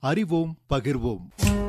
அறிவோம் பகிர்வோம்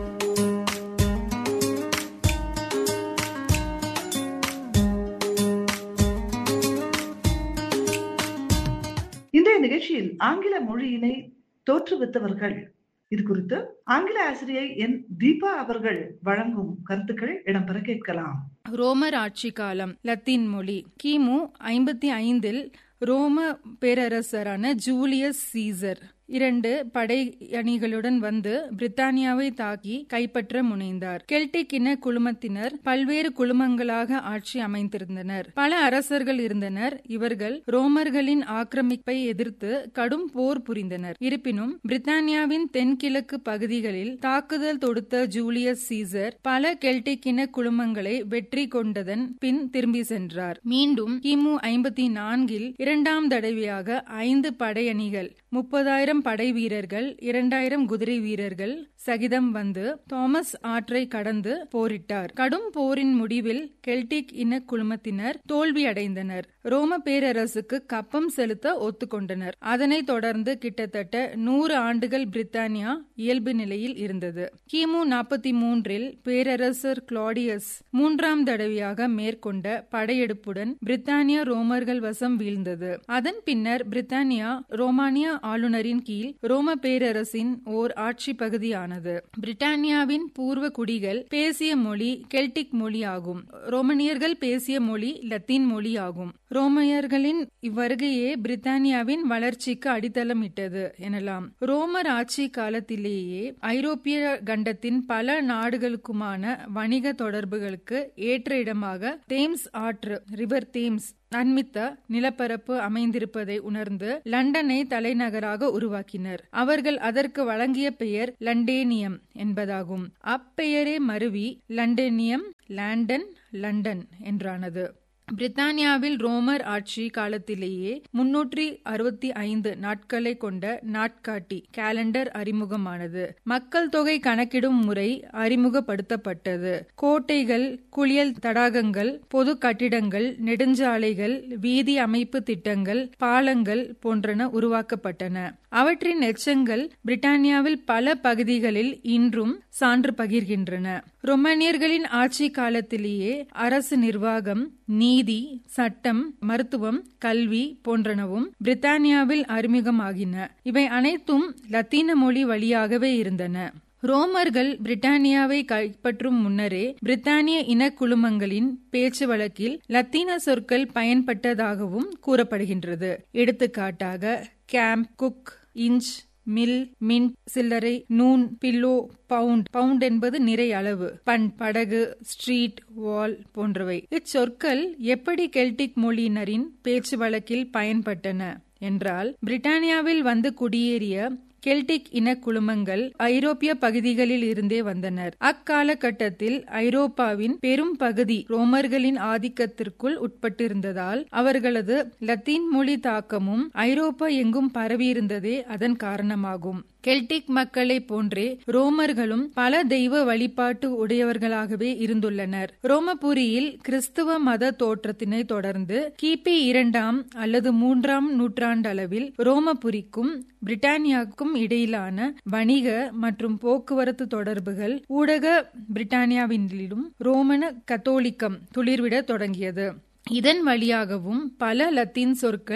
இன்றைய நிகழ்ச்சியில் ஆங்கில மொழியினை தோற்றுவித்தவர்கள் இது குறித்து ஆங்கில ஆசிரியை என் தீபா அவர்கள் வழங்கும் கருத்துக்கள் இடம்பெற கேட்கலாம் ரோமர் ஆட்சி காலம் லத்தீன் மொழி கிமு ஐம்பத்தி ஐந்தில் ரோம பேரரசரான ஜூலியஸ் சீசர் இரண்டு படை அணிகளுடன் வந்து பிரித்தானியாவை தாக்கி கைப்பற்ற முனைந்தார் கெல்டிக் இன குழுமத்தினர் பல்வேறு குழுமங்களாக ஆட்சி அமைந்திருந்தனர் பல அரசர்கள் இருந்தனர் இவர்கள் ரோமர்களின் ஆக்கிரமிப்பை எதிர்த்து கடும் போர் புரிந்தனர் இருப்பினும் பிரித்தானியாவின் தென்கிழக்கு பகுதிகளில் தாக்குதல் தொடுத்த ஜூலியஸ் சீசர் பல கெல்டிக் இன குழுமங்களை வெற்றி கொண்டதன் பின் திரும்பி சென்றார் மீண்டும் கிமு ஐம்பத்தி நான்கில் இரண்டாம் தடவையாக ஐந்து படையணிகள் முப்பதாயிரம் படை வீரர்கள் இரண்டாயிரம் குதிரை வீரர்கள் சகிதம் வந்து தாமஸ் ஆற்றை கடந்து போரிட்டார் கடும் போரின் முடிவில் கெல்டிக் இன குழுமத்தினர் தோல்வி அடைந்தனர் ரோம பேரரசுக்கு கப்பம் செலுத்த ஒத்துக்கொண்டனர் அதனைத் தொடர்ந்து கிட்டத்தட்ட நூறு ஆண்டுகள் பிரித்தானியா இயல்பு நிலையில் இருந்தது கிமு நாற்பத்தி மூன்றில் பேரரசர் கிளாடியஸ் மூன்றாம் தடவையாக மேற்கொண்ட படையெடுப்புடன் பிரித்தானியா ரோமர்கள் வசம் வீழ்ந்தது அதன் பின்னர் பிரித்தானியா ரோமானிய ஆளுநரின் கீழ் ரோம பேரரசின் ஓர் ஆட்சி பகுதியானது பிரிட்டானியாவின் பூர்வ குடிகள் பேசிய மொழி கெல்டிக் மொழி ஆகும் ரோமனியர்கள் பேசிய மொழி லத்தீன் மொழி ஆகும் ரோமையர்களின் இவ்வருகையே பிரித்தானியாவின் வளர்ச்சிக்கு அடித்தளமிட்டது எனலாம் ரோமர் ஆட்சி காலத்திலேயே ஐரோப்பிய கண்டத்தின் பல நாடுகளுக்குமான வணிக தொடர்புகளுக்கு ஏற்ற இடமாக தேம்ஸ் ஆற்று ரிவர் தேம்ஸ் அண்மித்த நிலப்பரப்பு அமைந்திருப்பதை உணர்ந்து லண்டனை தலைநகராக உருவாக்கினர் அவர்கள் அதற்கு வழங்கிய பெயர் லண்டேனியம் என்பதாகும் அப்பெயரே மருவி லண்டேனியம் லாண்டன் லண்டன் என்றானது பிரித்தானியாவில் ரோமர் ஆட்சி காலத்திலேயே முன்னூற்றி அறுபத்தி ஐந்து நாட்களை கொண்ட நாட்காட்டி கேலண்டர் அறிமுகமானது மக்கள் தொகை கணக்கிடும் முறை அறிமுகப்படுத்தப்பட்டது கோட்டைகள் குளியல் தடாகங்கள் பொது கட்டிடங்கள் நெடுஞ்சாலைகள் வீதி அமைப்பு திட்டங்கள் பாலங்கள் போன்றன உருவாக்கப்பட்டன அவற்றின் எச்சங்கள் பிரிட்டானியாவில் பல பகுதிகளில் இன்றும் சான்று பகிர்கின்றன ரொமானியர்களின் ஆட்சி காலத்திலேயே அரசு நிர்வாகம் நீதி சட்டம் மருத்துவம் கல்வி போன்றனவும் பிரித்தானியாவில் அறிமுகமாகின இவை அனைத்தும் லத்தீன மொழி வழியாகவே இருந்தன ரோமர்கள் பிரிட்டானியாவை கைப்பற்றும் முன்னரே பிரித்தானிய இனக்குழுமங்களின் பேச்சு வழக்கில் லத்தீன சொற்கள் பயன்பட்டதாகவும் கூறப்படுகின்றது எடுத்துக்காட்டாக கேம்ப் குக் இன்ச் மில் மின் சில்லறை நூன் பில்லோ பவுண்ட் பவுண்ட் என்பது நிறை அளவு பண் படகு ஸ்ட்ரீட் வால் போன்றவை இச்சொற்கள் எப்படி கெல்டிக் மொழியினரின் பேச்சு வழக்கில் பயன்பட்டன என்றால் பிரிட்டானியாவில் வந்து குடியேறிய கெல்டிக் இன குழுமங்கள் ஐரோப்பிய பகுதிகளில் இருந்தே வந்தனர் அக்காலகட்டத்தில் ஐரோப்பாவின் பெரும் பகுதி ரோமர்களின் ஆதிக்கத்திற்குள் உட்பட்டிருந்ததால் அவர்களது லத்தீன் மொழி தாக்கமும் ஐரோப்பா எங்கும் பரவியிருந்ததே அதன் காரணமாகும் கெல்டிக் மக்களை போன்றே ரோமர்களும் பல தெய்வ வழிபாட்டு உடையவர்களாகவே இருந்துள்ளனர் ரோமபுரியில் கிறிஸ்துவ மத தோற்றத்தினை தொடர்ந்து கிபி இரண்டாம் அல்லது மூன்றாம் நூற்றாண்டளவில் ரோமபுரிக்கும் பிரிட்டானியாவுக்கும் இடையிலான வணிக மற்றும் போக்குவரத்து தொடர்புகள் ஊடக பிரிட்டானியாவிலும் ரோமன கத்தோலிக்கம் துளிர்விட தொடங்கியது இதன் வழியாகவும் பல லத்தீன் சொற்கள்